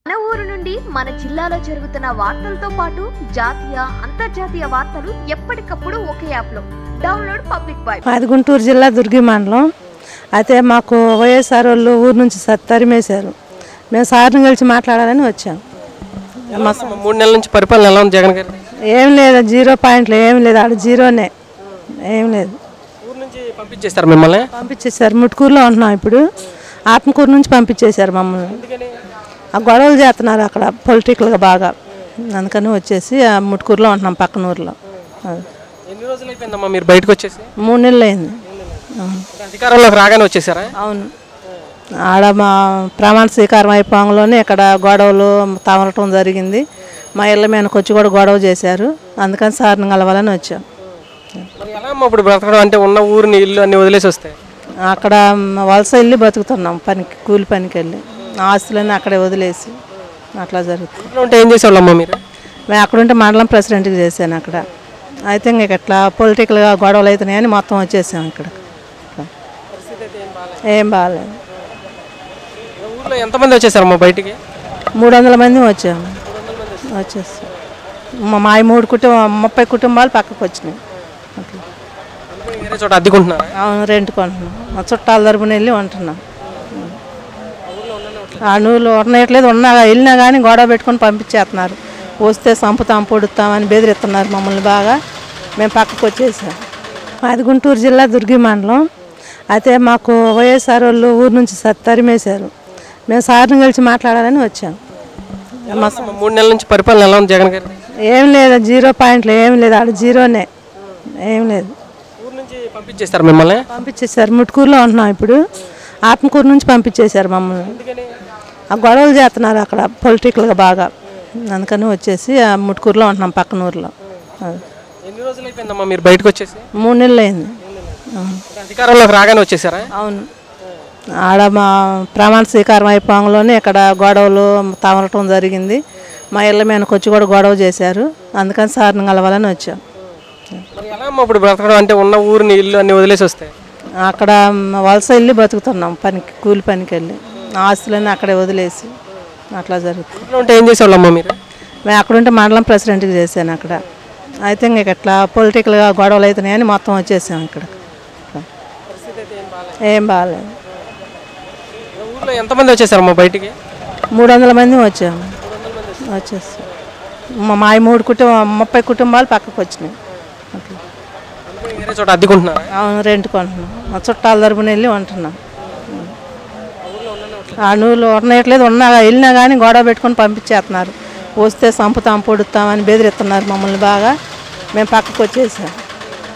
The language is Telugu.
మన ఊరు నుండి మన జిల్లాలో జరుగుతున్న వార్తలతో పాటు జాతీయ అంతర్జాతీయ వార్తలు ఎప్పటికప్పుడు ఒకే యాప్ లో డౌన్లోడ్ పబ్లిక్ బాయ్ మాది గుంటూరు జిల్లా దుర్గి మండలం అయితే మాకు వైఎస్ఆర్ వాళ్ళు ఊరు నుంచి స- తరిమేశారు మేము సార్ని కలిసి మాట్లాడాలని వచ్చాం ఎలా ఉందమ్మా? మూడు నెలల నుంచి పరిపాలన ఎలా ఉంది జగన్ గారి ఏం లేదు జీరో పాయింట్లు ఏం లేదు ఆడ జీరోనే ఏం లేదు ఊరు నుంచి పంపించేస్తారు మిమ్మల్ని పంపించేశారు ముట్టుకూరులో ఉంటున్నాం ఇప్పుడు ఆత్మకూరు నుంచి పంపించేశారు మమ్మల్ని ఎందుకని ఆ గొడవలు చేస్తున్నారు అక్కడ పొలిటికల్గా బాగా అందుకని వచ్చేసి ఆ ముట్టుకూరులో ఉంటున్నాం పక్కన ఊర్లో అది. ఎన్ని రోజులు అయిపోయిందమ్మా మీరు బయటకు వచ్చేసి మూడు నెలలు అయింది అవును. అధికారంలోకి రాగానే వచ్చేసారా అవును ఆడ మా ప్రమాణ స్వీకారం అయిపోగానే ఇక్కడ గొడవలు తమలటం జరిగింది మా ఇళ్ళ మీదకి వచ్చి కూడా గొడవ చేశారు అందుకని సార్ని కలవాలని వచ్చాం మరి ఎలా అమ్మా ఇప్పుడు బ్రతకడం అంటే ఉన్న ఊరిని ఇల్లు అన్ని వదిలేసి వస్తాయి అక్కడ వలస వెళ్ళి బతుకుతున్నాం పనికి కూలి పనికి వెళ్ళి ఆస్తులన్నీ అక్కడే వదిలేసి అట్లా జరుగుతుంది ఇంట్లో ఉంటే ఏం చేసేవాళ్ళమ్మా మీరు మేము అక్కడుంటే మండలం ప్రెసిడెంట్కి చేశాను అక్కడ అయితే ఇంక ఇట్లా పొలిటికల్గా గొడవలు అవుతున్నాయని మొత్తం వచ్చేసాం ఇక్కడ ఏం బాగాలేదు ఊర్లో ఎంతమంది వచ్చేసారమ్మా బయటికి మూడు వందల మంది వచ్చాము వచ్చేస్తాం మా మా మూడు కుటుంబం ముప్పై కుటుంబాలు పక్కకు వచ్చినాయి అట్లా అందుకని వేరే చోట అద్దెకుంటున్నారా అవును రెంట్ కొంటున్నాం మా చుట్టాల తరపున వెళ్ళి ఉంటున్నాం ఆ నూలు ఉండట్లేదు ఉన్నా వెళ్ళినా కానీ గొడవ పెట్టుకొని పంపించేస్తున్నారు వస్తే సంపుతాం పొడుతామని బెదిరిస్తున్నారు మమ్మల్ని బాగా మేము పక్కకు వచ్చేసాం మాది గుంటూరు జిల్లా దుర్గి మండలం అయితే మాకు వైఎస్ఆర్ వాళ్ళు ఊరు నుంచి స- తరిమేశారు మేము సార్ని కలిసి మాట్లాడాలని వచ్చాం ఎలా ఉందమ్మా? మూడు నెలల నుంచి పరిపాలన ఎలా ఉంది జగన్ గారి ఏం లేదు జీరో పాయింట్లు ఏం లేదు ఆడ జీరోనే ఏం లేదు ఊరు నుంచి పంపించేస్తారు మిమ్మల్ని పంపించేశారు ముట్టుకూరులో ఉంటున్నాం ఇప్పుడు ఆత్మకూరు నుంచి పంపించేశారు మమ్మల్ని ఎందుకని ఆ గొడవలు చేస్తున్నారు అక్కడ పొలిటికల్గా బాగా అందుకని వచ్చేసి ఆ ముట్టుకూరులో ఉంటున్నాం పక్కన ఊర్లో అది. ఎన్ని రోజులు అయిపోయిందమ్మా మీరు బయటకు వచ్చేసి మూడు నెలలు అయింది అవును. అధికారంలోకి రాగానే వచ్చేసారా అవును ఆడ మా ప్రమాణ స్వీకారం అయిపోగానే ఇక్కడ గొడవలు తమలటం జరిగింది మా ఇళ్ళ మీదకి వచ్చి కూడా గొడవ చేశారు అందుకని సార్ని కలవాలని వచ్చాం మరి ఎలా అమ్మా ఇప్పుడు బ్రతకడం అంటే ఉన్న ఊరిని ఇల్లు అన్ని వదిలేసి వస్తాయి అక్కడ వలస వెళ్ళి బతుకుతున్నాం పనికి కూలి పనికి వెళ్ళి ఆస్తులన్నీ అక్కడే వదిలేసి అట్లా జరుగుతుంది ఇంట్లో ఉంటే ఏం చేసేవాళ్ళమ్మా మీరు మేము అక్కడుంటే మండలం ప్రెసిడెంట్కి చేశాను అక్కడ అయితే ఇంక ఇట్లా పొలిటికల్గా గొడవలు అవుతున్నాయని మొత్తం వచ్చేసాం ఇక్కడ ఏం బాగాలేదు ఊర్లో ఎంతమంది వచ్చేసారమ్మా బయటికి మూడు వందల మంది వచ్చాము వచ్చేస్తాం మా మా మూడు కుటుంబం ముప్పై కుటుంబాలు పక్కకు వచ్చినాయి అట్లా అందుకని వేరే చోట అద్దెకుంటున్నారా అవును రెంట్ కొంటున్నాం మా చుట్టాల తరపున వెళ్ళి ఉంటున్నాం ఆ నూలు ఉండట్లేదు ఉన్నా వెళ్ళినా కానీ గొడవ పెట్టుకొని పంపించేస్తున్నారు వస్తే సంపుతాం పొడుతామని బెదిరిస్తున్నారు మమ్మల్ని బాగా మేము పక్కకు వచ్చేసాం